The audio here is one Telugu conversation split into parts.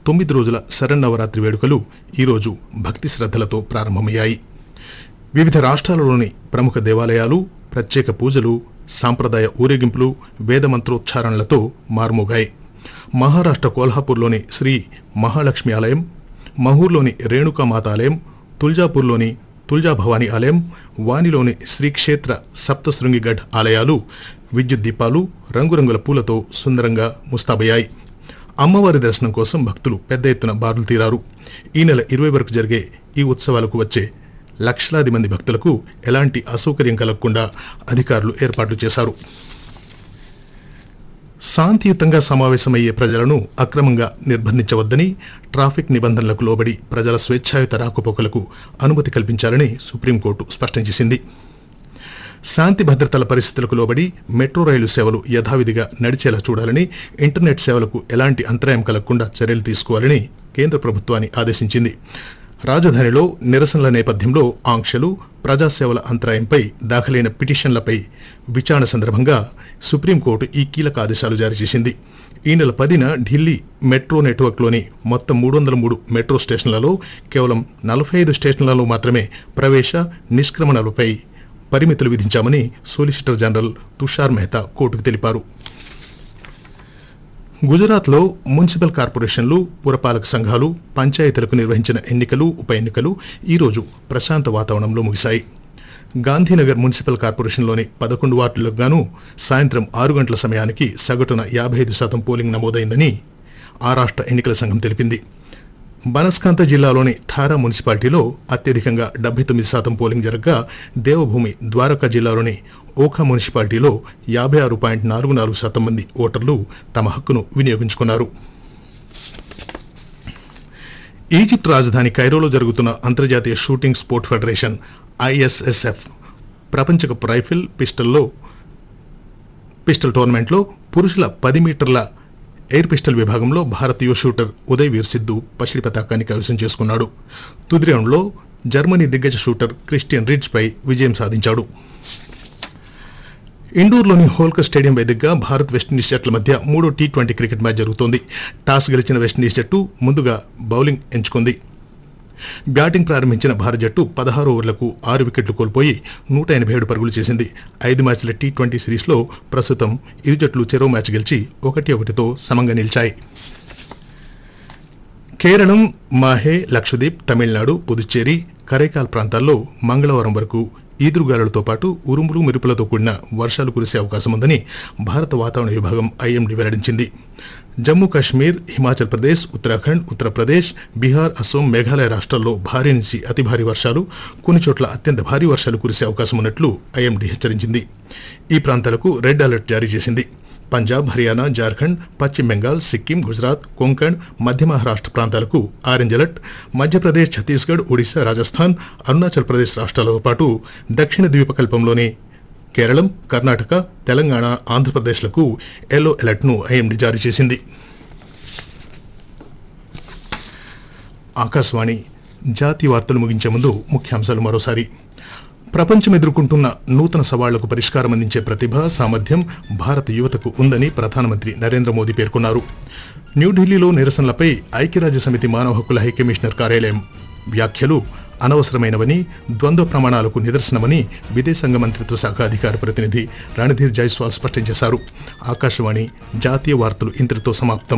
తొమ్మిది రోజుల శరన్నవరాత్రి వేడుకలు ఈరోజు భక్తి శ్రద్ధలతో ప్రారంభమయ్యాయి వివిధ రాష్ట్రాలలోని ప్రముఖ దేవాలయాలు ప్రత్యేక పూజలు సాంప్రదాయ ఊరేగింపులు వేదమంత్రోచ్చారణలతో మార్మోగాయి మహారాష్ట్ర కోల్హాపూర్లోని శ్రీ మహాలక్ష్మి ఆలయం మహూర్లోని రేణుకామాత ఆలయం తుల్జాపూర్లోని తుల్జాభవాని ఆలయం వానిలోని శ్రీక్షేత్ర సప్తశృంగిగఢ్ ఆలయాలు విద్యుత్ దీపాలు రంగురంగుల పూలతో సుందరంగా ముస్తాబయ్యాయి అమ్మవారి దర్శనం కోసం భక్తులు పెద్ద ఎత్తున బారులు తీరారు ఈ నెల ఇరవై వరకు జరిగే ఈ ఉత్సవాలకు వచ్చే లక్షలాది మంది భక్తులకు ఎలాంటి అసౌకర్యం కలగకుండా అధికారులు ఏర్పాట్లు చేశారు శాంతియుతంగా సమావేశమయ్యే ప్రజలను అక్రమంగా నిర్బంధించవద్దని ట్రాఫిక్ నిబంధనలకు లోబడి ప్రజల స్వేచ్ఛాయుత రాకపోకలకు అనుమతి కల్పించాలని సుప్రీంకోర్టు స్పష్టం చేసింది శాంతి భద్రతల పరిస్థితులకు లోబడి మెట్రో రైలు సేవలు యథావిధిగా నడిచేలా చూడాలని ఇంటర్నెట్ సేవలకు ఎలాంటి అంతరాయం కలగకుండా చర్యలు తీసుకోవాలని కేంద్ర ప్రభుత్వాన్ని ఆదేశించింది రాజధానిలో నిరసనల నేపథ్యంలో ఆంక్షలు ప్రజాసేవల అంతరాయంపై దాఖలైన పిటిషన్లపై విచారణ సందర్భంగా సుప్రీంకోర్టు ఈ కీలక ఆదేశాలు జారీ చేసింది ఈ నెల పదిన ఢిల్లీ మెట్రో నెట్వర్క్లోని మొత్తం మూడు వందల మూడు మెట్రో స్టేషన్లలో కేవలం నలభై ఐదు స్టేషన్లలో మాత్రమే ప్రవేశ నిష్క్రమణలపై పరిమితులు విధించామని సోలిసిటర్ జనరల్ తుషార్ మెహతా కోర్టుకు తెలిపారు గుజరాత్లో మున్సిపల్ కార్పొరేషన్లు పురపాలక సంఘాలు పంచాయతీలకు నిర్వహించిన ఎన్నికలు ఉప ఎన్నికలు ఈరోజు ప్రశాంత వాతావరణంలో ముగిశాయి గాంధీనగర్ మున్సిపల్ కార్పొరేషన్లోని పదకొండు వార్డులకు గాను సాయంత్రం ఆరు గంటల సమయానికి సగటున యాభై ఐదు శాతం పోలింగ్ నమోదైందని ఆ రాష్ట్ర ఎన్నికల సంఘం తెలిపింది బనస్కాంత జిల్లాలోని థారా మున్సిపాలిటీలో అత్యధికంగా డెబ్బై తొమ్మిది శాతం పోలింగ్ జరగగా దేవభూమి ద్వారకా జిల్లాలోని ఓఖా మున్సిపాలిటీలో యాభై ఆరు పాయింట్ నాలుగు నాలుగు శాతం మంది ఓటర్లు తమ హక్కును వినియోగించుకున్నారు ఈజిప్ట్ రాజధాని కైరోలో జరుగుతున్న అంతర్జాతీయ షూటింగ్ స్పోర్ట్ ఫెడరేషన్ ఐఎస్ఎస్ఎఫ్ ప్రపంచ కప్ రైఫిల్ పిస్టల్లో పిస్టల్ టోర్నమెంట్లో పురుషుల పది మీటర్ల ఎయిర్ పిస్టల్ విభాగంలో భారతీయ షూటర్ ఉదయ్ వీర్ సిద్ధు పసిడి పతాకాన్ని కైవసం చేసుకున్నాడు తుది రౌండ్లో జర్మనీ దిగ్గజ షూటర్ క్రిస్టియన్ రిడ్జ్ పై విజయం సాధించాడు ఇండోర్లోని హోల్కర్ స్టేడియం వేదికగా భారత్ వెస్టిండీస్ జట్ల మధ్య మూడో టీ ట్వంటీ క్రికెట్ మ్యాచ్ జరుగుతోంది టాస్ గెలిచిన వెస్టిండీస్ జట్టు ముందుగా బౌలింగ్ ఎంచుకుంది బ్యాటింగ్ ప్రారంభించిన భారత జట్టు పదహారు ఓవర్లకు ఆరు వికెట్లు కోల్పోయి నూట ఎనభై ఏడు పరుగులు చేసింది ఐదు మ్యాచ్ల టీ ట్వంటీ సిరీస్లో ప్రస్తుతం ఇరు జట్లు చెరో మ్యాచ్ గెలిచి ఒకటి ఒకటితో సమంగా నిలిచాయి కేరళం మాహే లక్షద్వీప్ తమిళనాడు పుదుచ్చేరి కరైకాల్ ప్రాంతాల్లో మంగళవారం వరకు ఈదురుగాలులతో పాటు ఉరుములు మెరుపులతో కూడిన వర్షాలు కురిసే అవకాశం ఉందని భారత వాతావరణ విభాగం ఐఎండీ వెల్లడించింది జమ్మూ కాశ్మీర్ హిమాచల్ ప్రదేశ్ ఉత్తరాఖండ్ ఉత్తరప్రదేశ్ బీహార్ అస్సోం మేఘాలయ రాష్ట్రాల్లో భారీ నుంచి అతి భారీ వర్షాలు కొన్ని చోట్ల అత్యంత భారీ వర్షాలు కురిసే అవకాశం ఉన్నట్లు ఐఎండీ హెచ్చరించింది ఈ ప్రాంతాలకు రెడ్ అలర్ట్ జారీ చేసింది పంజాబ్ హర్యానా జార్ఖండ్ పశ్చిమ బెంగాల్ సిక్కిం గుజరాత్ కొంకణ్ మధ్య మహారాష్ట్ర ప్రాంతాలకు ఆరెంజ్ అలర్ట్ మధ్యప్రదేశ్ ఛత్తీస్గఢ్ ఒడిశా రాజస్థాన్ అరుణాచల్ ప్రదేశ్ రాష్ట్రాలతో పాటు దక్షిణ ద్వీపకల్పంలోని కేరళం కర్ణాటక తెలంగాణ ఆంధ్రప్రదేశ్లకు ఎల్లో అలర్ట్ను ఐఎండీ జారీ చేసింది ఆకాశవాణి జాతీయ వార్తలు ముగించే ముందు ముఖ్యాంశాలు మరోసారి ప్రపంచం ఎదుర్కొంటున్న నూతన సవాళ్లకు పరిష్కారం అందించే ప్రతిభ సామర్థ్యం భారత యువతకు ఉందని ప్రధానమంత్రి నరేంద్ర మోదీ పేర్కొన్నారు న్యూఢిల్లీలో నిరసనలపై ఐక్యరాజ్య సమితి మానవ హక్కుల హైకమిషనర్ కార్యాలయం వ్యాఖ్యలు అనవసరమైనవని ద్వంద్వ ప్రమాణాలకు నిదర్శనమని విదేశాంగ మంత్రిత్వ శాఖ అధికార ప్రతినిధి రణధీర్ జైస్వాల్ స్పష్టం చేశారు ఆకాశవాణి జాతీయ వార్తలు ఇంతటితో సమాప్తం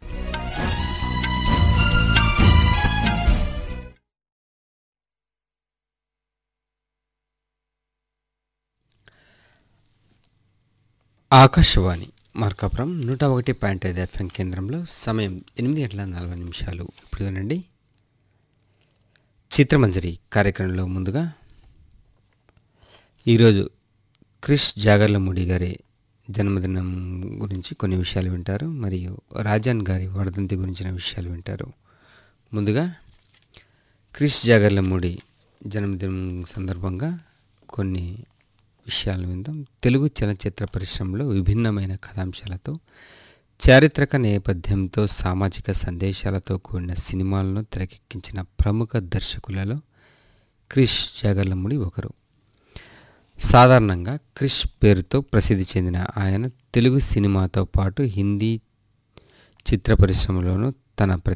ఆకాశవాణి మార్కాపురం నూట ఒకటి పాయింట్ ఐదు ఎఫ్ఎం కేంద్రంలో సమయం ఎనిమిది గంటల నలభై నిమిషాలు ఇప్పుడు వినండి చిత్రమంజరి కార్యక్రమంలో ముందుగా ఈరోజు క్రిష్ జాగర్లమూడి గారి జన్మదినం గురించి కొన్ని విషయాలు వింటారు మరియు రాజాన్ గారి వర్ధంతి గురించిన విషయాలు వింటారు ముందుగా క్రిష్ జాగర్లమూడి జన్మదినం సందర్భంగా కొన్ని విషయాలు విందాం తెలుగు చలనచిత్ర పరిశ్రమలో విభిన్నమైన కథాంశాలతో చారిత్రక నేపథ్యంతో సామాజిక సందేశాలతో కూడిన సినిమాలను తెరకెక్కించిన ప్రముఖ దర్శకులలో క్రిష్ జాగర్లముడి ఒకరు సాధారణంగా క్రిష్ పేరుతో ప్రసిద్ధి చెందిన ఆయన తెలుగు సినిమాతో పాటు హిందీ చిత్ర పరిశ్రమలోనూ తన ప్రతి